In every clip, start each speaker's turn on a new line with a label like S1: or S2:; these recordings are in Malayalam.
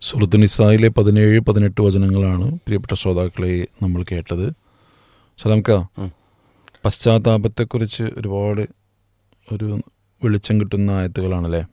S1: സുഹൃത്ത് നിസായിലെ പതിനേഴ് പതിനെട്ട് വചനങ്ങളാണ് പ്രിയപ്പെട്ട ശ്രോതാക്കളെ നമ്മൾ കേട്ടത് സലാംക്ക
S2: ഉം.
S1: പശ്ചാത്താപത്തെക്കുറിച്ച് ഒരുപാട് ഒരു വെളിച്ചം കിട്ടുന്ന ആയത്തുകളാണല്ലേ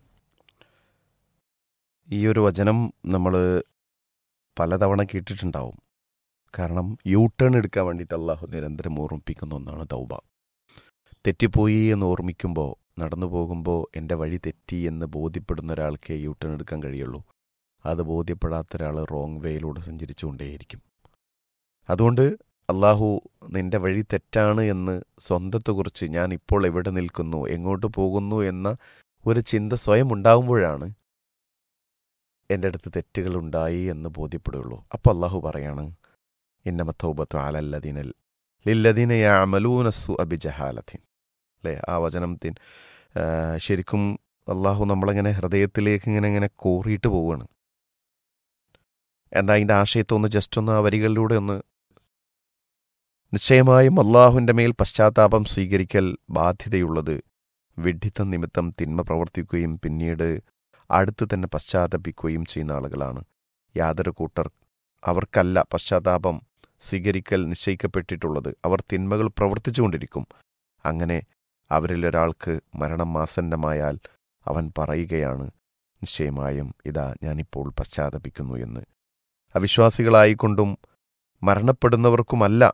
S2: ഈ ഒരു വചനം നമ്മൾ പലതവണ കേട്ടിട്ടുണ്ടാവും കാരണം യൂ ടേൺ എടുക്കാൻ വേണ്ടിയിട്ട് അള്ളാഹു നിരന്തരം ഓർമ്മിപ്പിക്കുന്ന ഒന്നാണ് തൗബ തെറ്റിപ്പോയി എന്ന് ഓർമ്മിക്കുമ്പോൾ നടന്നു പോകുമ്പോൾ എൻ്റെ വഴി തെറ്റി എന്ന് ബോധ്യപ്പെടുന്ന ഒരാൾക്ക് യൂ ടേൺ എടുക്കാൻ കഴിയുള്ളൂ അത് ബോധ്യപ്പെടാത്ത ഒരാൾ റോങ് വേയിലൂടെ സഞ്ചരിച്ചുകൊണ്ടേയിരിക്കും അതുകൊണ്ട് അള്ളാഹു നിന്റെ വഴി തെറ്റാണ് എന്ന് സ്വന്തത്തെക്കുറിച്ച് ഞാൻ ഇപ്പോൾ എവിടെ നിൽക്കുന്നു എങ്ങോട്ട് പോകുന്നു എന്ന ഒരു ചിന്ത സ്വയം ഉണ്ടാകുമ്പോഴാണ് എൻ്റെ അടുത്ത് തെറ്റുകളുണ്ടായി എന്ന് ബോധ്യപ്പെടുകയുള്ളൂ അപ്പോൾ അള്ളാഹു പറയാണ് ഇന്നമത്തൗബത്തു ആലല്ലദീനൽ ലില്ലദീന യാമലൂനസ്സു അബിജഹാലത്തിൻ അല്ലേ ആ വചനത്തിൻ ആ, ശരിക്കും അള്ളാഹു നമ്മളങ്ങനെ ഹൃദയത്തിലേക്ക് ഇങ്ങനെ ഇങ്ങനെ കോറിയിട്ട് പോവുകയാണ് എന്താ അതിൻ്റെ ആശയത്തെ ഒന്ന് ജസ്റ്റ് ഒന്ന് ആ വരികളിലൂടെ ഒന്ന് നിശ്ചയമായും അള്ളാഹുവിൻ്റെ മേൽ പശ്ചാത്താപം സ്വീകരിക്കൽ ബാധ്യതയുള്ളത് വിഡ്ഢിത്തം നിമിത്തം തിന്മ പ്രവർത്തിക്കുകയും പിന്നീട് അടുത്ത് തന്നെ പശ്ചാത്തപിക്കുകയും ചെയ്യുന്ന ആളുകളാണ് യാതൊരു കൂട്ടർ അവർക്കല്ല പശ്ചാത്താപം സ്വീകരിക്കൽ നിശ്ചയിക്കപ്പെട്ടിട്ടുള്ളത് അവർ തിന്മകൾ പ്രവർത്തിച്ചുകൊണ്ടിരിക്കും അങ്ങനെ അവരിൽ ഒരാൾക്ക് മരണം ആസന്നമായാൽ അവൻ പറയുകയാണ് നിശ്ചയമായും ഇതാ ഞാനിപ്പോൾ പശ്ചാത്തപിക്കുന്നു എന്ന് അവിശ്വാസികളായിക്കൊണ്ടും മരണപ്പെടുന്നവർക്കുമല്ല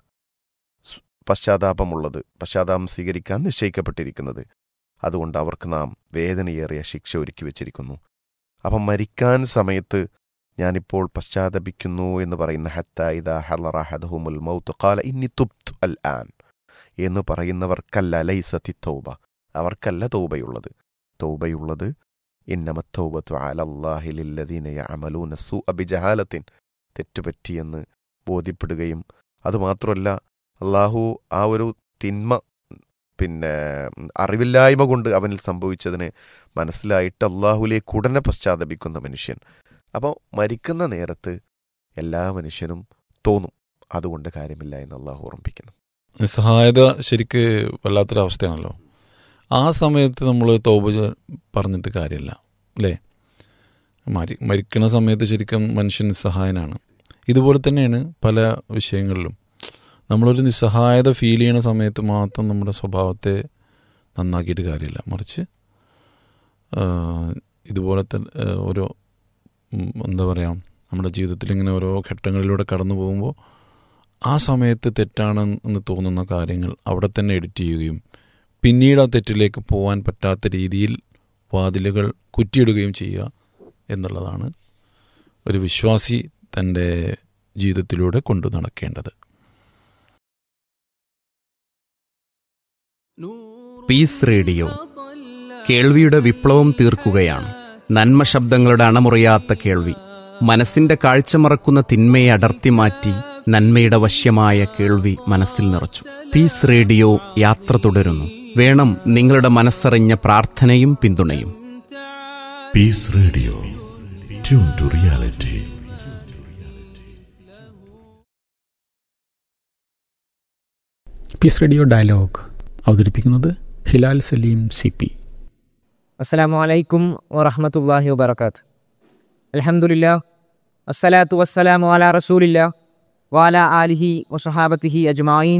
S2: സ് പശ്ചാത്താപമുള്ളത് പശ്ചാത്താപം സ്വീകരിക്കാൻ നിശ്ചയിക്കപ്പെട്ടിരിക്കുന്നത് അതുകൊണ്ട് അവർക്ക് നാം വേദനയേറിയ ശിക്ഷ ഒരുക്കി വച്ചിരിക്കുന്നു അപ്പം മരിക്കാൻ സമയത്ത് ഞാനിപ്പോൾ പശ്ചാത്തപിക്കുന്നു എന്ന് പറയുന്ന ഹത്ത ഇദ ഹലറ ഹദഹുമുൽ മൗത്ത് ഖാല ഇന്നി തുബ്തു അൽ ആൻ എന്ന് പറയുന്നവർക്കല്ല ലൈസത്തി തൗബ അവർക്കല്ല തൗബയുള്ളത് തൗബയുള്ളത് ഇന്നമത്തൗബത്തു അലല്ലാഹി ലില്ലദീന യഅമലൂന സൂഅ ബിജഹാലത്തിൻ തെറ്റുപറ്റിയെന്ന് ബോധ്യപ്പെടുകയും അതുമാത്രമല്ല അള്ളാഹു ആ ഒരു തിന്മ പിന്നെ അറിവില്ലായ്മ കൊണ്ട് അവനിൽ സംഭവിച്ചതിന് മനസ്സിലായിട്ട് അള്ളാഹുലേക്ക് ഉടനെ പശ്ചാത്തപിക്കുന്ന മനുഷ്യൻ അപ്പോൾ മരിക്കുന്ന നേരത്ത് എല്ലാ മനുഷ്യനും തോന്നും അതുകൊണ്ട് കാര്യമില്ല എന്ന് അള്ളാഹു ഓർമ്മിപ്പിക്കുന്നു
S1: നിസ്സഹായത ശരിക്ക് വല്ലാത്തൊരവസ്ഥയാണല്ലോ ആ സമയത്ത് നമ്മൾ തോപ പറഞ്ഞിട്ട് കാര്യമില്ല അല്ലേ മരി മരിക്കണ സമയത്ത് ശരിക്കും മനുഷ്യൻ നിസ്സഹായനാണ് ഇതുപോലെ തന്നെയാണ് പല വിഷയങ്ങളിലും നമ്മളൊരു നിസ്സഹായത ഫീൽ ചെയ്യണ സമയത്ത് മാത്രം നമ്മുടെ സ്വഭാവത്തെ നന്നാക്കിയിട്ട് കാര്യമില്ല മറിച്ച് ആ, ഇതുപോലത്തെ ആ, ഓരോ ഉം, എന്താ പറയുക നമ്മുടെ ജീവിതത്തിൽ ഇങ്ങനെ ഓരോ ഘട്ടങ്ങളിലൂടെ കടന്നു പോകുമ്പോൾ ആ സമയത്ത് തെറ്റാണെന്ന് തോന്നുന്ന കാര്യങ്ങൾ അവിടെ തന്നെ എഡിറ്റ് ചെയ്യുകയും പിന്നീട് ആ തെറ്റിലേക്ക് പോകാൻ പറ്റാത്ത രീതിയിൽ വാതിലുകൾ കുറ്റിയിടുകയും ചെയ്യുക എന്നുള്ളതാണ് ഒരു വിശ്വാസി തൻ്റെ ജീവിതത്തിലൂടെ കൊണ്ടു നടക്കേണ്ടത്
S3: പീസ് റേഡിയോ കേൾവിയുടെ വിപ്ലവം തീർക്കുകയാണ് നന്മ ശബ്ദങ്ങളുടെ അണമുറിയാത്ത കേൾവി മനസ്സിന്റെ കാഴ്ച മറക്കുന്ന തിന്മയെ അടർത്തി മാറ്റി നന്മയുടെ വശ്യമായ കേൾവി മനസ്സിൽ നിറച്ചു പീസ് റേഡിയോ യാത്ര തുടരുന്നു വേണം നിങ്ങളുടെ മനസ്സറിഞ്ഞ പ്രാർത്ഥനയും പിന്തുണയും
S4: Peace Radio. Tune to reality.
S5: Peace radio dialogue അവതരിപ്പിക്കുന്നത് ഹിലാൽ സലീം സി പി
S6: അസ്സലാമു അലൈക്കും വറഹ്മത്തുള്ളാഹി വബർക്കാത്ത് അൽഹംദുലില്ലാ അസ്സലാത്തു വസ്സലാമു അലാ റസൂലില്ലാ വാല ആലിഹി വസുഹാബത്തിഹി അജ്മായിൻ